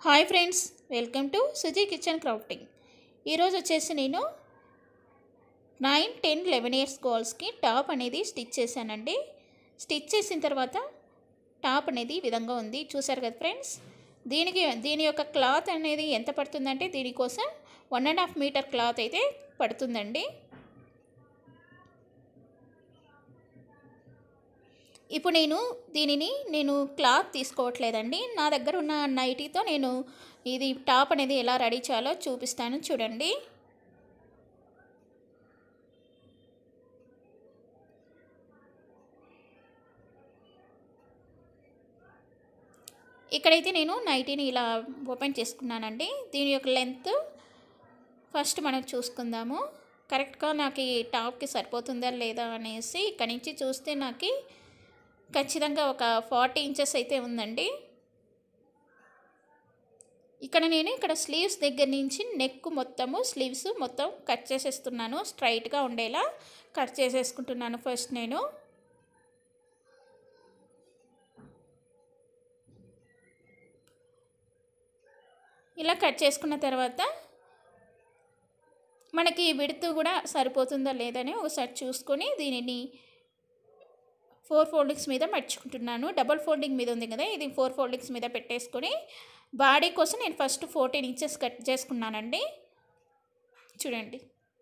hi friends welcome to Suji kitchen crafting ఈరోజు వచ్చేసి నేను నైన్ టెన్ లెవెన్ ఇయర్స్ గర్ల్స్కి టాప్ అనేది స్టిచ్ చేశానండి స్టిచ్ చేసిన తర్వాత టాప్ అనేది ఈ విధంగా ఉంది చూసారు కదా ఫ్రెండ్స్ దీనికి దీని యొక్క క్లాత్ అనేది ఎంత పడుతుందంటే దీనికోసం one and half metre cloth అయితే పడుతుందండి ఇప్పుడు నేను దీనిని నేను క్లాత్ తీసుకోవట్లేదండి నా దగ్గర ఉన్న నైటీతో నేను ఇది టాప్ అనేది ఎలా రెడీ చేయాలో చూపిస్తాను చూడండి ఇక్కడైతే నేను నైటీని ఇలా ఓపెన్ చేసుకున్నానండి దీని యొక్క లెంత్ ఫస్ట్ మనం చూసుకుందాము కరెక్ట్గా నాకు ఈ టాప్కి సరిపోతుందా లేదా అనేసి ఇక్కడ నుంచి చూస్తే నాకు ఖచ్చితంగా ఒక ఫార్టీ ఇంచెస్ అయితే ఉందండి ఇక్కడ నేను ఇక్కడ స్లీవ్స్ దగ్గర నుంచి నెక్ మొత్తము స్లీవ్స్ మొత్తం కట్ చేసేస్తున్నాను స్ట్రైట్గా ఉండేలా కట్ చేసేసుకుంటున్నాను ఫస్ట్ నేను ఇలా కట్ చేసుకున్న తర్వాత మనకి విడుతు కూడా సరిపోతుందా లేదని ఒకసారి చూసుకొని దీనిని ఫోర్ ఫోల్డింగ్స్ మీద మర్చుకుంటున్నాను డబల్ ఫోల్డింగ్ మీద ఉంది కదా ఇది ఫోర్ ఫోల్డింగ్స్ మీద పెట్టేసుకొని బాడీ కోసం నేను ఫస్ట్ ఫోర్టీన్ ఇంచెస్ కట్ చేసుకున్నానండి చూడండి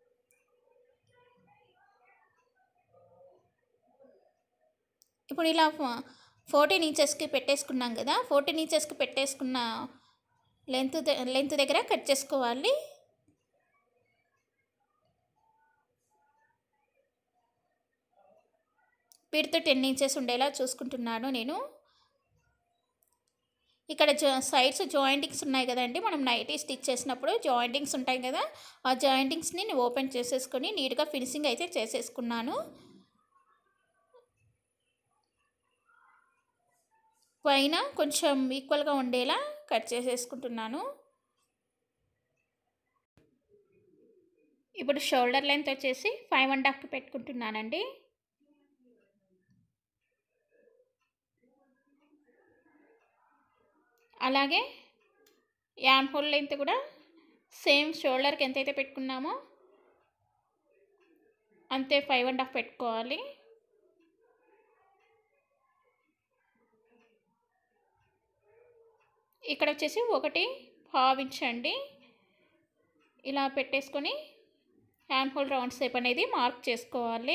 ఇప్పుడు ఇలా ఫోర్టీన్ ఇంచెస్కి పెట్టేసుకున్నాం కదా ఫోర్టీన్ ఇంచెస్కి పెట్టేసుకున్న లెంత్ లెంత్ దగ్గర కట్ చేసుకోవాలి వీటితో టెన్ ఇంచెస్ ఉండేలా చూసుకుంటున్నాను నేను ఇక్కడ జా సైడ్స్ జాయింటింగ్స్ ఉన్నాయి కదండి మనం నైటీ స్టిచ్ చేసినప్పుడు జాయింటింగ్స్ ఉంటాయి కదా ఆ జాయింటింగ్స్ని నేను ఓపెన్ చేసేసుకొని నీట్గా ఫినిషింగ్ అయితే చేసేసుకున్నాను పైన కొంచెం ఈక్వల్గా ఉండేలా కట్ చేసేసుకుంటున్నాను ఇప్పుడు షోల్డర్ లెంత్ వచ్చేసి ఫైవ్ అండ్ హాఫ్కి పెట్టుకుంటున్నానండి అలాగే యాన్ హోల్ లెంత్ కూడా సేమ్ షోల్డర్కి ఎంతైతే పెట్టుకున్నామో అంతే ఫైవ్ అండ్ హాఫ్ పెట్టుకోవాలి ఇక్కడ వచ్చేసి ఒకటి భావించండి ఇలా పెట్టేసుకొని హ్యాండ్ హోల్ రౌండ్ షేప్ అనేది మార్క్ చేసుకోవాలి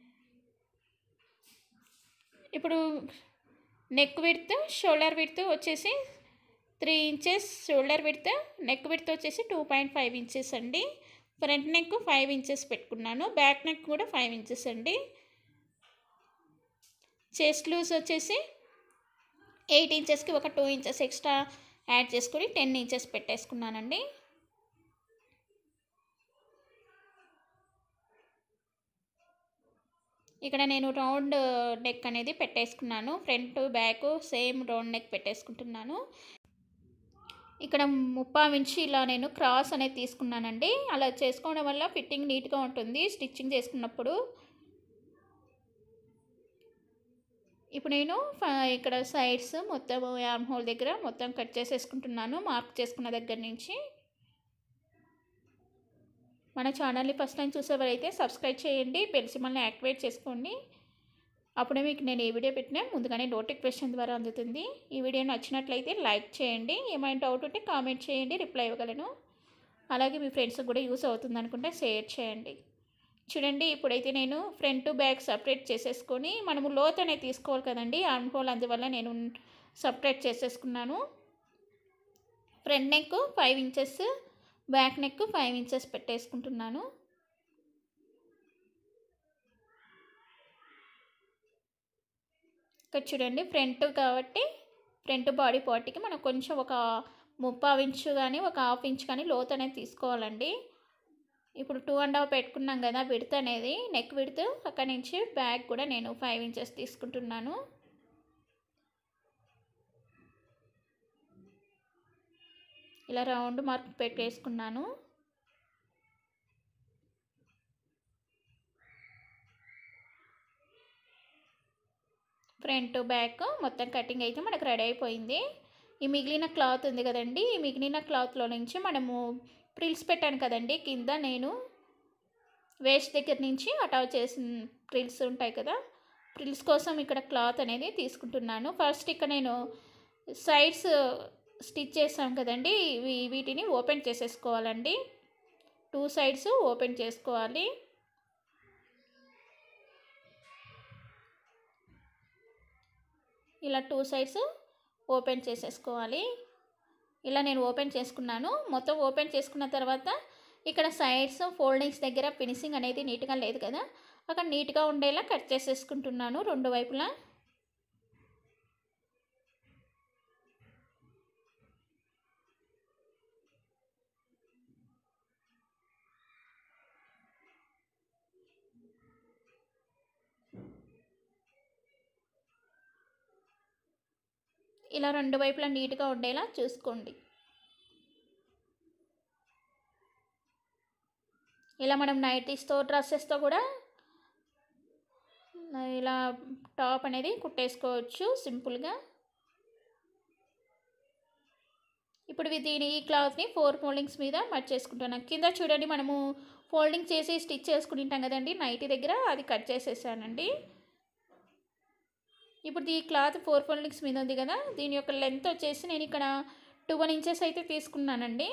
ఇప్పుడు నెక్ విడ్త్ షోల్డర్ విడ్త్ వచ్చేసి three inches shoulder width neck width వచ్చేసి టూ పాయింట్ ఫైవ్ ఇంచెస్ అండి ఫ్రంట్ నెక్ ఫైవ్ ఇంచెస్ పెట్టుకున్నాను బ్యాక్ నెక్ కూడా ఫైవ్ ఇంచెస్ అండి చెస్ట్ లూజ్ వచ్చేసి ఎయిట్ ఇంచెస్కి ఒక టూ ఇంచెస్ ఎక్స్ట్రా యాడ్ చేసుకొని టెన్ ఇంచెస్ పెట్టేసుకున్నానండి ఇక్కడ నేను రౌండ్ నెక్ అనేది పెట్టేసుకున్నాను front back same round neck పెట్టేసుకుంటున్నాను ఇక్కడ ముప్పా ఇంచి ఇలా నేను క్రాస్ అనేది తీసుకున్నానండి అలా చేసుకోవడం వల్ల ఫిట్టింగ్ నీట్గా ఉంటుంది స్టిచ్చింగ్ చేసుకున్నప్పుడు ఇప్పుడు నేను ఇక్కడ సైడ్స్ మొత్తం యామ్ హోల్ దగ్గర మొత్తం కట్ చేసేసుకుంటున్నాను మార్క్ చేసుకున్న దగ్గర నుంచి మన ఛానల్ని ఫస్ట్ టైం చూసేవారైతే సబ్స్క్రైబ్ చేయండి బెల్ సిమ్మల్ని యాక్టివేట్ చేసుకోండి అప్పుడే మీకు నేను ఏ వీడియో పెట్టినా ముందుగానే నోటిఫికేషన్ ద్వారా అందుతుంది ఈ వీడియో నచ్చినట్లయితే లైక్ చేయండి ఏమైనా డౌట్ ఉంటే కామెంట్ చేయండి రిప్లై ఇవ్వగలను అలాగే మీ ఫ్రెండ్స్కి కూడా యూస్ అవుతుంది అనుకుంటే షేర్ చేయండి చూడండి ఇప్పుడైతే నేను ఫ్రంట్ బ్యాక్ సపరేట్ చేసేసుకొని మనము లోత్ అనేది తీసుకోవాలి కదండి ఆర్మ్ హోల్ అందువల్ల నేను సపరేట్ చేసేసుకున్నాను front neck five inches back neck five inches పెట్టేసుకుంటున్నాను ఇక్కడ చూడండి ఫ్రంట్ కాబట్టి ఫ్రంట్ బాడీ పార్ట్కి మనం కొంచెం ఒక ముప్పావు ఇంచు కానీ ఒక హాఫ్ ఇంచ్ కానీ లోత్ అనేది తీసుకోవాలండి ఇప్పుడు టూ అండ్ హాఫ్ పెట్టుకున్నాం కదా విడత్ అనేది నెక్ విడత్ అక్కడ నుంచి బ్యాక్ కూడా నేను ఫైవ్ ఇంచెస్ తీసుకుంటున్నాను ఇలా రౌండ్ మార్క్ పెట్టేసుకున్నాను ఫ్రంట్ బ్యాక్ మొత్తం కటింగ్ అయితే మనకు రెడీ అయిపోయింది ఈ మిగిలిన క్లాత్ ఉంది కదండి ఈ మిగిలిన క్లాత్లో నుంచి మనము ప్రిల్స్ పెట్టాను కదండి కింద నేను వేస్ట్ దగ్గర నుంచి అటాచ్ చేసిన ప్రిల్స్ ఉంటాయి కదా ప్రిల్స్ కోసం ఇక్కడ క్లాత్ అనేది తీసుకుంటున్నాను ఫస్ట్ ఇక్కడ నేను సైడ్స్ స్టిచ్ చేసాం కదండి ఇవి వీటిని ఓపెన్ చేసేసుకోవాలండి టూ సైడ్స్ ఓపెన్ చేసుకోవాలి ఇలా టూ సైడ్స్ ఓపెన్ చేసేసుకోవాలి ఇలా నేను ఓపెన్ చేసుకున్నాను మొత్తం ఓపెన్ చేసుకున్న తర్వాత ఇక్కడ సైడ్స్ ఫోల్డింగ్స్ దగ్గర ఫినిషింగ్ అనేది నీట్గా లేదు కదా అక్కడ నీట్గా ఉండేలా కట్ చేసేసుకుంటున్నాను రెండు వైపులా ఇలా రెండు వైపులా నీట్గా ఉండేలా చూసుకోండి ఇలా మనం నైటీస్తో డ్రెస్సెస్తో కూడా ఇలా టాప్ అనేది కుట్టేసుకోవచ్చు సింపుల్గా ఇప్పుడు దీని ఈ క్లాత్ని ఫోర్ ఫోల్డింగ్స్ మీద మట్ చేసుకుంటున్నాను కింద చూడండి మనము ఫోల్డింగ్ చేసి స్టిచ్ చేసుకుని ఉంటాం కదండి నైటీ దగ్గర అది కట్ చేసేసానండి ఇప్పుడు ఈ క్లాత్ ఫోర్ ఫోల్డింగ్స్ మీద ఉంది కదా దీని యొక్క లెంత్ వచ్చేసి నేను ఇక్కడ ట్వెల్వ్ ఇంచెస్ అయితే తీసుకున్నానండి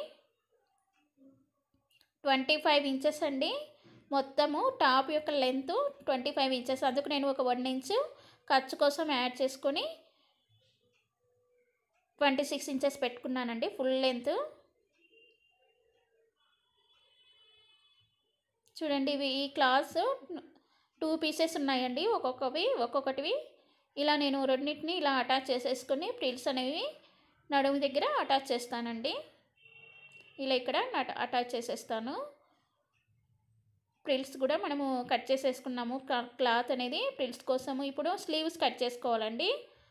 ట్వంటీ ఫైవ్ ఇంచెస్ అండి మొత్తము టాప్ యొక్క లెంత్ ట్వంటీ ఫైవ్ ఇంచెస్ అందుకు నేను ఒక వన్ ఇంచ్ ఖర్చు కోసం యాడ్ చేసుకొని ట్వంటీ సిక్స్ ఇంచెస్ పెట్టుకున్నానండి ఫుల్ లెంత్ చూడండి ఇవి ఈ క్లాత్స్ టూ పీసెస్ ఉన్నాయండి ఒక్కొక్కవి ఒక్కొక్కటివి ఇలా నేను రెండింటిని ఇలా అటాచ్ చేసేసుకొని ప్రిల్స్ అనేవి నడుము దగ్గర అటాచ్ చేస్తానండి ఇలా ఇక్కడ అటాచ్ చేసేస్తాను ప్రిల్స్ కూడా మనము కట్ చేసేసుకున్నాము క్లాత్ అనేది ప్రిల్స్ కోసము ఇప్పుడు స్లీవ్స్ కట్ చేసుకోవాలండి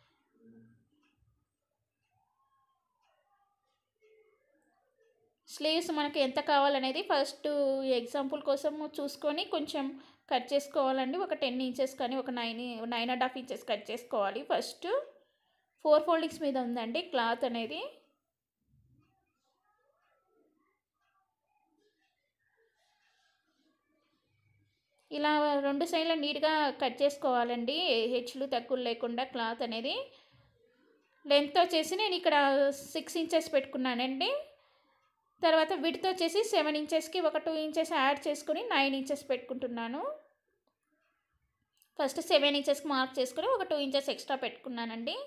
స్లీవ్స్ మనకి ఎంత కావాలనేది ఫస్ట్ ఎగ్జాంపుల్ కోసం చూసుకొని కొంచెం కట్ చేసుకోవాలండి ఒక టెన్ ఇంచెస్ కానీ ఒక nine nine and half inches cut చేసుకోవాలి ఫస్ట్ ఫోర్ ఫోల్డింగ్స్ మీద ఉందండి క్లాత్ అనేది ఇలా రెండు సైడ్ల నీట్గా కట్ చేసుకోవాలండి హెచ్లు తక్కువ లేకుండా క్లాత్ అనేది లెంత్ వచ్చేసి నేను ఇక్కడ సిక్స్ ఇంచెస్ పెట్టుకున్నానండి తర్వాత విడ్త్ వచ్చేసి సెవెన్ ఇంచెస్కి ఒక టూ ఇంచెస్ యాడ్ చేసుకొని నైన్ ఇంచెస్ పెట్టుకుంటున్నాను ఫస్ట్ సెవెన్ ఇంచెస్కి మార్క్ చేసుకొని ఒక టూ ఇంచెస్ ఎక్స్ట్రా పెట్టుకున్నానండి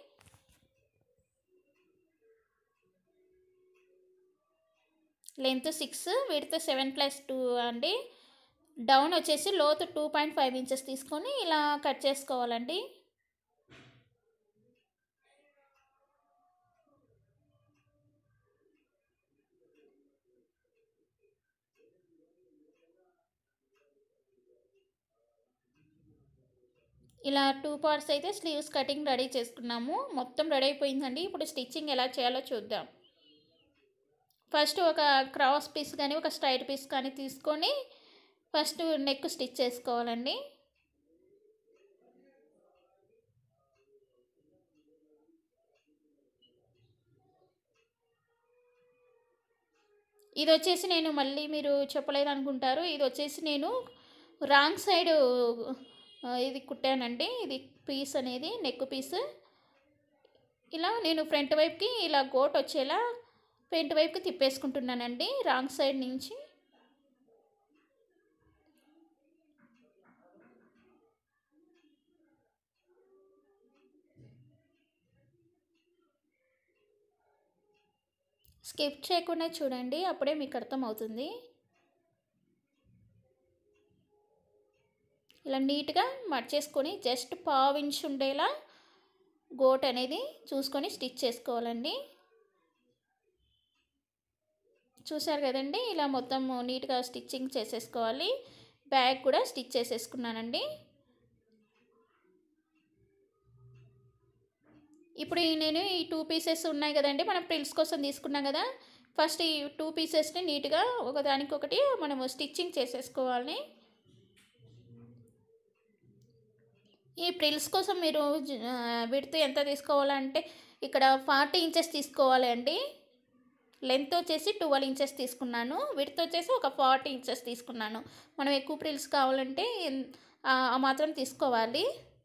length six width seven plus two అండి డౌన్ వచ్చేసి లోతు టూ పాయింట్ ఫైవ్ ఇంచెస్ తీసుకొని ఇలా కట్ చేసుకోవాలండి ఇలా టూ పార్ట్స్ అయితే స్లీవ్స్ కటింగ్ రెడీ చేసుకున్నాము మొత్తం రెడీ అయిపోయిందండి ఇప్పుడు స్టిచ్చింగ్ ఎలా చేయాలో చూద్దాం ఫస్ట్ ఒక క్రాస్ పీస్ కానీ ఒక స్ట్రైట్ పీస్ కానీ తీసుకొని ఫస్ట్ నెక్ స్టిచ్ చేసుకోవాలండి ఇది వచ్చేసి నేను మళ్ళీ మీరు చెప్పలేదు అనుకుంటారు ఇది వచ్చేసి నేను రాంగ్ సైడ్ ఇది కుట్టానండి ఇది పీస్ అనేది నెక్ పీస్ ఇలా నేను ఫ్రంట్ వైపుకి ఇలా గోట్ వచ్చేలా ఫ్రంట్ వైపుకి తిప్పేసుకుంటున్నానండి రాంగ్ సైడ్ నుంచి స్కిప్ చేయకుండా చూడండి అప్పుడే మీకు అర్థమవుతుంది ఇలా నీట్గా మర్చేసుకొని జస్ట్ పావు ఇంచ్ ఉండేలా గోట్ అనేది చూసుకొని స్టిచ్ చేసుకోవాలండి చూసారు కదండి ఇలా మొత్తం నీట్గా స్టిచ్చింగ్ చేసేసుకోవాలి బ్యాగ్ కూడా స్టిచ్ చేసేసుకున్నానండి ఇప్పుడు నేను ఈ టూ పీసెస్ ఉన్నాయి కదండి మనం ప్రిల్స్ కోసం తీసుకున్నాం కదా ఫస్ట్ ఈ టూ పీసెస్ని నీట్గా ఒకదానికొకటి మనము స్టిచ్చింగ్ చేసేసుకోవాలి ఈ ప్రిల్స్ కోసం మీరు విడితే ఎంత తీసుకోవాలంటే ఇక్కడ ఫార్టీ ఇంచెస్ తీసుకోవాలి అండి లెంత్ వచ్చేసి ట్వెల్వ్ ఇంచెస్ తీసుకున్నాను విడ్త్ వచ్చేసి ఒక ఫార్టీ ఇంచెస్ తీసుకున్నాను మనం ఎక్కువ ప్రిల్స్ కావాలంటే ఆ మాత్రం తీసుకోవాలి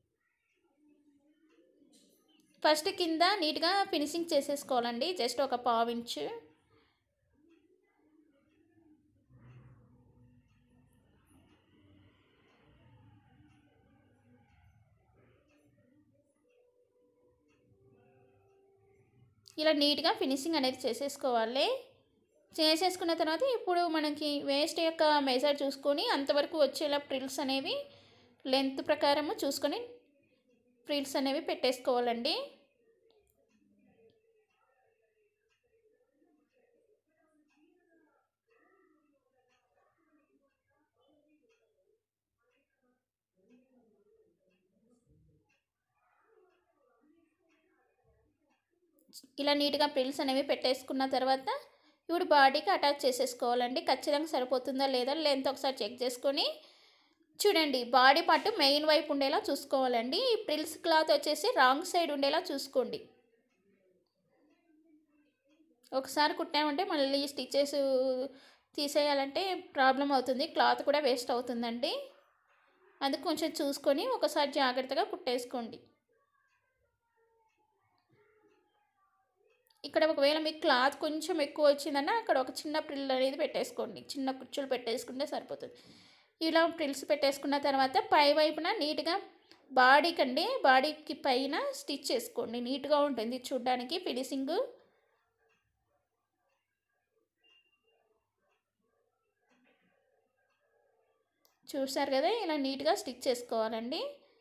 ఫస్ట్ కింద నీట్గా ఫినిషింగ్ చేసేసుకోవాలండి జస్ట్ ఒక పావు ఇంచు ఇలా నీట్గా ఫినిషింగ్ అనేది చేసేసుకోవాలి చేసేసుకున్న తర్వాత ఇప్పుడు మనకి వేస్ట్ యొక్క మెజర్ చూసుకొని అంతవరకు వచ్చేలా ప్రిల్స్ అనేవి లెంత్ ప్రకారము చూసుకొని ప్రిల్స్ అనేవి పెట్టేసుకోవాలండి ఇలా నీట్గా ప్రిల్స్ అనేవి పెట్టేసుకున్న తర్వాత ఇప్పుడు బాడీకి అటాచ్ చేసేసుకోవాలండి ఖచ్చితంగా సరిపోతుందా లేదా లెంత్ ఒకసారి చెక్ చేసుకొని చూడండి బాడీ పార్ట్ మెయిన్ వైపు ఉండేలా చూసుకోవాలండి ఈ ప్రిల్స్ క్లాత్ వచ్చేసి రాంగ్ సైడ్ ఉండేలా చూసుకోండి ఒకసారి కుట్టామంటే మళ్ళీ స్టిచెస్ తీసేయాలంటే ప్రాబ్లం అవుతుంది క్లాత్ కూడా వేస్ట్ అవుతుందండి అందుకు కొంచెం చూసుకొని ఒకసారి జాగ్రత్తగా కుట్టేసుకోండి ఇక్కడ ఒకవేళ మీకు క్లాత్ కొంచెం ఎక్కువ వచ్చిందన్న అక్కడ ఒక చిన్న ప్రిల్ అనేది పెట్టేసుకోండి చిన్న కుచ్చులు పెట్టేసుకుంటే సరిపోతుంది ఇలా ప్రిల్స్ పెట్టేసుకున్న తర్వాత పై వైపున నీట్గా బాడీకి అండి బాడీకి పైన స్టిచ్ చేసుకోండి నీట్గా ఉంటుంది చూడ్డానికి ఫినిషింగ్ చూసారు కదా ఇలా నీట్గా స్టిచ్ చేసుకోవాలండి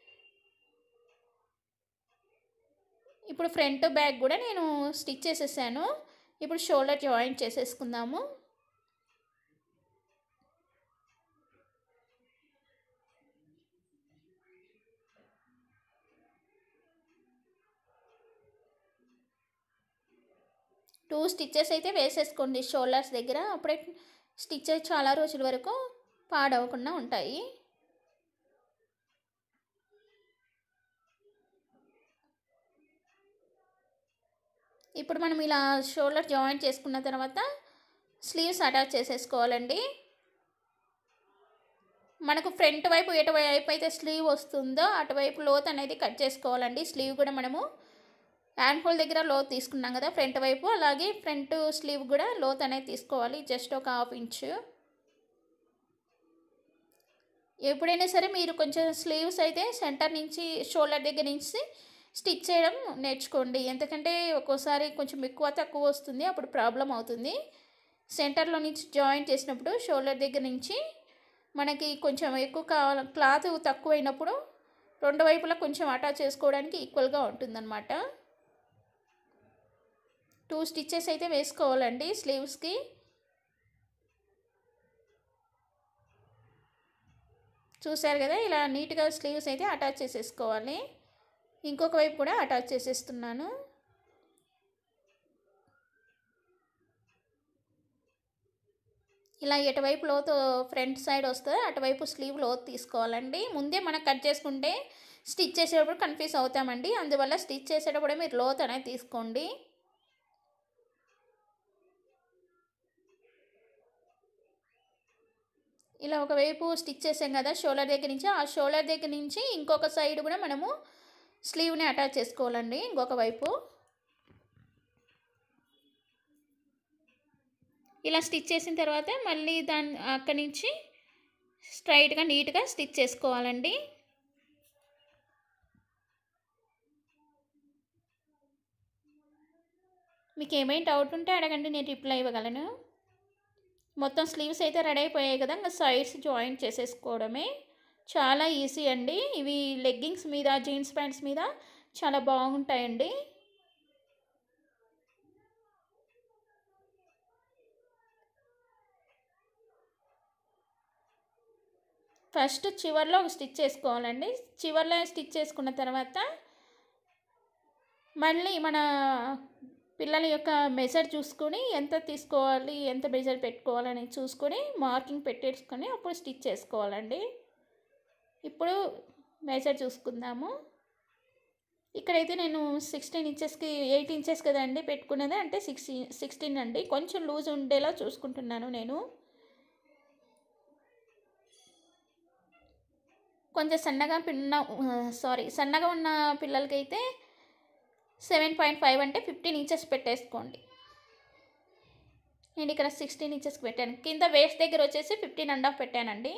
ఇప్పుడు ఫ్రంట్ బ్యాక్ కూడా నేను స్టిచ్ చేసేసాను ఇప్పుడు షోల్డర్ జాయింట్ చేసేసుకుందాము టూ స్టిచ్చెస్ అయితే వేసేసుకోండి షోల్డర్స్ దగ్గర అప్పుడే స్టిచ్చెస్ చాలా రోజుల వరకు పాడవకుండా ఉంటాయి ఇప్పుడు మనం ఇలా షోల్డర్ జాయింట్ చేసుకున్న తర్వాత స్లీవ్స్ అటాచ్ చేసేసుకోవాలండి మనకు ఫ్రంట్ వైపు ఎటువైపు అయితే స్లీవ్ వస్తుందో అటువైపు లోత్ అనేది కట్ చేసుకోవాలండి స్లీవ్ కూడా మనము హ్యాండ్ హోల్ దగ్గర లోత్ తీసుకున్నాం కదా ఫ్రంట్ వైపు అలాగే ఫ్రంట్ స్లీవ్ కూడా లోత్ అనేది తీసుకోవాలి జస్ట్ ఒక హాఫ్ ఇంచు ఎప్పుడైనా సరే మీరు కొంచెం స్లీవ్స్ అయితే సెంటర్ నుంచి షోల్డర్ దగ్గర నుంచి స్టిచ్ చేయడం నేర్చుకోండి ఎందుకంటే ఒక్కోసారి కొంచెం ఎక్కువ తక్కువ వస్తుంది అప్పుడు ప్రాబ్లం అవుతుంది సెంటర్లో నుంచి జాయింట్ చేసినప్పుడు షోల్డర్ దగ్గర నుంచి మనకి కొంచెం ఎక్కువ కావాలి క్లాత్ తక్కువ అయినప్పుడు రెండు వైపులా కొంచెం అటాచ్ చేసుకోవడానికి ఈక్వల్గా ఉంటుందన్నమాట టూ స్టిచ్చెస్ అయితే వేసుకోవాలండి స్లీవ్స్కి చూసారు కదా ఇలా నీట్గా స్లీవ్స్ అయితే అటాచ్ చేసేసుకోవాలి ఇంకొక వైపు కూడా అటాచ్ చేసేస్తున్నాను ఇలా ఎటువైపు లోతు ఫ్రంట్ సైడ్ వస్తుంది అటువైపు స్లీవ్ లోతు తీసుకోవాలండి ముందే మనం కట్ చేసుకుంటే స్టిచ్ చేసేటప్పుడు కన్ఫ్యూజ్ అవుతామండి అందువల్ల స్టిచ్ చేసేటప్పుడే మీరు లోత్ అనేది తీసుకోండి ఇలా ఒకవైపు స్టిచ్ చేసాం కదా షోల్డర్ దగ్గర నుంచి ఆ షోల్డర్ దగ్గర నుంచి ఇంకొక సైడ్ కూడా మనము స్లీవ్ని అటాచ్ చేసుకోవాలండి ఇంకొక వైపు ఇలా స్టిచ్ చేసిన తర్వాత మళ్ళీ దాని అక్కడి నుంచి స్ట్రైట్గా నీట్గా స్టిచ్ చేసుకోవాలండి మీకు ఏమైనా డౌట్ ఉంటే అడగండి నేను రిప్లై ఇవ్వగలను మొత్తం స్లీవ్స్ అయితే రెడీ అయిపోయాయి కదా ఇంకా సైడ్స్ జాయింట్ చేసేసుకోవడమే చాలా ఈజీ అండి ఇవి లెగ్గింగ్స్ మీద జీన్స్ ప్యాంట్స్ మీద చాలా బాగుంటాయండి ఫస్ట్ చివర్లో ఒక స్టిచ్ చేసుకోవాలండి చివర్లో స్టిచ్ చేసుకున్న తర్వాత మళ్ళీ మన పిల్లల యొక్క మెజర్ చూసుకొని ఎంత తీసుకోవాలి ఎంత మెజర్ పెట్టుకోవాలని చూసుకొని మార్కింగ్ పెట్టేసుకొని అప్పుడు స్టిచ్ చేసుకోవాలండి ఇప్పుడు మెజర్ చూసుకుందాము ఇక్కడైతే నేను సిక్స్టీన్ ఇంచెస్కి ఎయిట్ ఇంచెస్ కదండి పెట్టుకునేది అంటే సిక్స్టీన్ సిక్స్టీన్ అండి కొంచెం లూజ్ ఉండేలా చూసుకుంటున్నాను నేను కొంచెం సన్నగా పిన్న సారీ సన్నగా ఉన్న పిల్లలకైతే సెవెన్ పాయింట్ ఫైవ్ అంటే ఫిఫ్టీన్ ఇంచెస్ పెట్టేసుకోండి నేను ఇక్కడ సిక్స్టీన్ ఇంచెస్కి పెట్టాను కింద వేస్ట్ దగ్గర వచ్చేసి ఫిఫ్టీన్ అండ్ హాఫ్ పెట్టానండి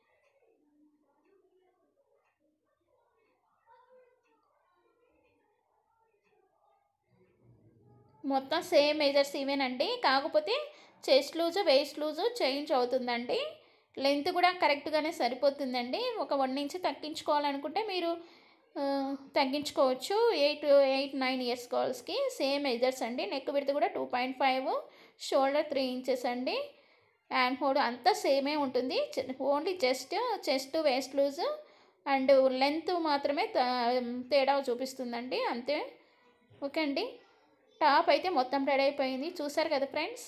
మొత్తం సేమ్ మెజర్స్ ఇవేనండి కాకపోతే chest loose waist loose change అవుతుందండి లెంత్ కూడా కరెక్ట్గానే సరిపోతుందండి ఒక వన్ ఇంచ్ తగ్గించుకోవాలనుకుంటే మీరు ఆ, తగ్గించుకోవచ్చు ఎయిట్ ఎయిట్ నైన్ ఇయర్స్ గర్ల్స్కి సేమ్ మెజర్స్ అండి నెక్ విడత కూడా two point five shoulder three inches అండి హ్యాండ్ హోల్డ్ అంతా సేమే ఉంటుంది only just chest waist loose and length మాత్రమే త- తేడా చూపిస్తుందండి అంతే ఓకే అండి టాప్ అయితే మొత్తం రెడీ అయిపోయింది చూసారు కదా ఫ్రెండ్స్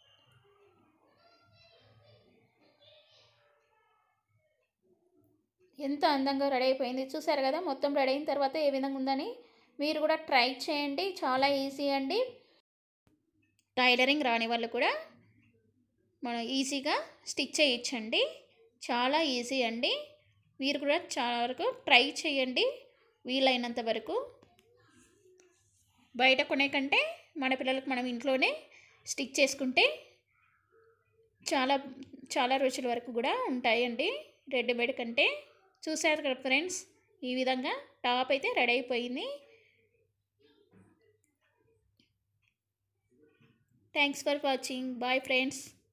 ఎంత అందంగా రెడీ అయిపోయింది చూసారు కదా మొత్తం రెడీ అయిన తర్వాత ఏ విధంగా ఉందని మీరు కూడా ట్రై చేయండి చాలా ఈజీ అండి టైలరింగ్ రాని వాళ్ళు కూడా మనం ఈజీగా స్టిచ్ చేయొచ్చండి చాలా ఈజీ అండి మీరు కూడా చాలా వరకు ట్రై చేయండి వీలైనంత వరకు బయట కొనే కంటే మన పిల్లలకు మనం ఇంట్లోనే స్టిచ్ చేసుకుంటే చాలా చాలా రోజుల వరకు కూడా ఉంటాయండి రెడీమేడ్ కంటే చూసారు కదా ఫ్రెండ్స్ ఈ విధంగా టాప్ అయితే రెడీ అయిపోయింది thanks for watching bye friends